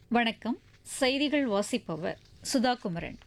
வணக்கம் செய்திகள் வாசிப்பவர் சுதா குமரன்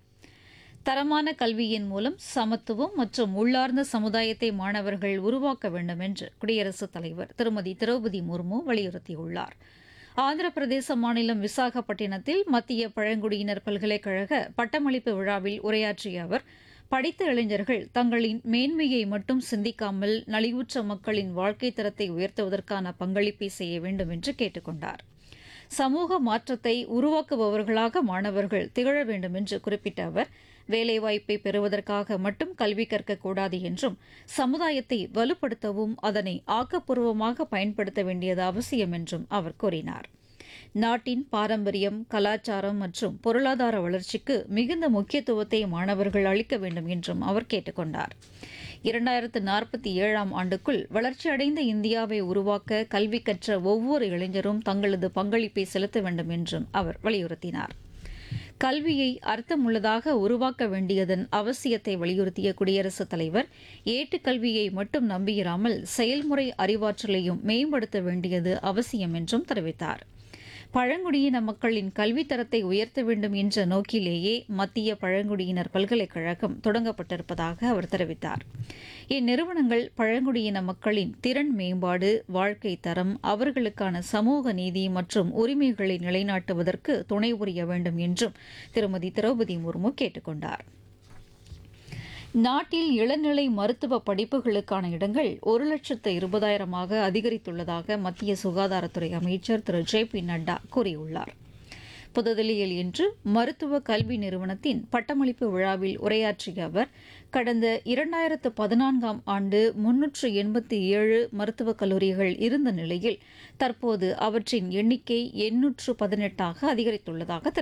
தரமான கல்வியின் மூலம் சமத்துவம் மற்றும் உள்ளார்ந்த சமுதாயத்தை மாணவர்கள் உருவாக்க வேண்டும் என்று குடியரசுத் தலைவர் திருமதி திரௌபதி முர்மு வலியுறுத்தியுள்ளார் ஆந்திர பிரதேச மாநிலம் விசாகப்பட்டினத்தில் மத்திய பழங்குடியினர் பல்கலைக்கழக பட்டமளிப்பு விழாவில் உரையாற்றிய அவர் படித்த இளைஞர்கள் தங்களின் மேன்மையை மட்டும் சிந்திக்காமல் நலிவுற்ற மக்களின் வாழ்க்கை தரத்தை உயர்த்துவதற்கான பங்களிப்பை செய்ய வேண்டும் என்று கேட்டுக் கொண்டார் சமூக மாற்றத்தை உருவாக்குபவர்களாக மாணவர்கள் திகழ வேண்டும் என்று குறிப்பிட்ட அவர் வேலைவாய்ப்பை பெறுவதற்காக மட்டும் கல்வி கற்கக்கூடாது என்றும் சமுதாயத்தை வலுப்படுத்தவும் அதனை ஆக்கப்பூர்வமாக பயன்படுத்த வேண்டியது அவசியம் என்றும் அவர் கூறினார் நாட்டின் பாரம்பரியம் கலாச்சாரம் மற்றும் பொருளாதார வளர்ச்சிக்கு மிகுந்த முக்கியத்துவத்தை மாணவர்கள் அளிக்க வேண்டும் என்றும் அவர் கேட்டுக் கொண்டார் இரண்டாயிரத்து நாற்பத்தி ஏழாம் ஆண்டுக்குள் வளர்ச்சியடைந்த இந்தியாவை உருவாக்க கல்வி கற்ற ஒவ்வொரு இளைஞரும் தங்களது பங்களிப்பை செலுத்த வேண்டும் என்றும் அவர் வலியுறுத்தினார் கல்வியை அர்த்தமுள்ளதாக உருவாக்க வேண்டியதன் அவசியத்தை வலியுறுத்திய குடியரசுத் தலைவர் ஏட்டுக்கல்வியை மட்டும் நம்பியிராமல் செயல்முறை அறிவாற்றலையும் மேம்படுத்த வேண்டியது அவசியம் என்றும் தெரிவித்தார் பழங்குடியின மக்களின் கல்வித் தரத்தை உயர்த்த வேண்டும் என்ற நோக்கிலேயே மத்திய பழங்குடியினர் பல்கலைக்கழகம் தொடங்கப்பட்டிருப்பதாக அவர் தெரிவித்தார் இந்நிறுவனங்கள் பழங்குடியின மக்களின் திறன் மேம்பாடு வாழ்க்கை தரம் அவர்களுக்கான சமூக நீதி மற்றும் உரிமைகளை நிலைநாட்டுவதற்கு துணை புரிய வேண்டும் என்றும் திருமதி திரௌபதி முர்மு கேட்டுக் கொண்டார் நாட்டில் இளநிலை மருத்துவ படிப்புகளுக்கான இடங்கள் ஒரு லட்சத்து இருபதாயிரமாக அதிகரித்துள்ளதாக மத்திய சுகாதாரத்துறை அமைச்சர் திரு ஜே பி நட்டா கூறியுள்ளார் புதுதில்லியில் இன்று மருத்துவ கல்வி நிறுவனத்தின் பட்டமளிப்பு விழாவில் உரையாற்றிய அவர் கடந்த இரண்டாயிரத்து பதினான்காம் ஆண்டு முன்னூற்று எண்பத்தி ஏழு மருத்துவக் கல்லூரிகள் இருந்த நிலையில் தற்போது அவற்றின் எண்ணிக்கை எண்ணூற்று பதினெட்டாக அதிகரித்துள்ளதாக தெரிவித்தார்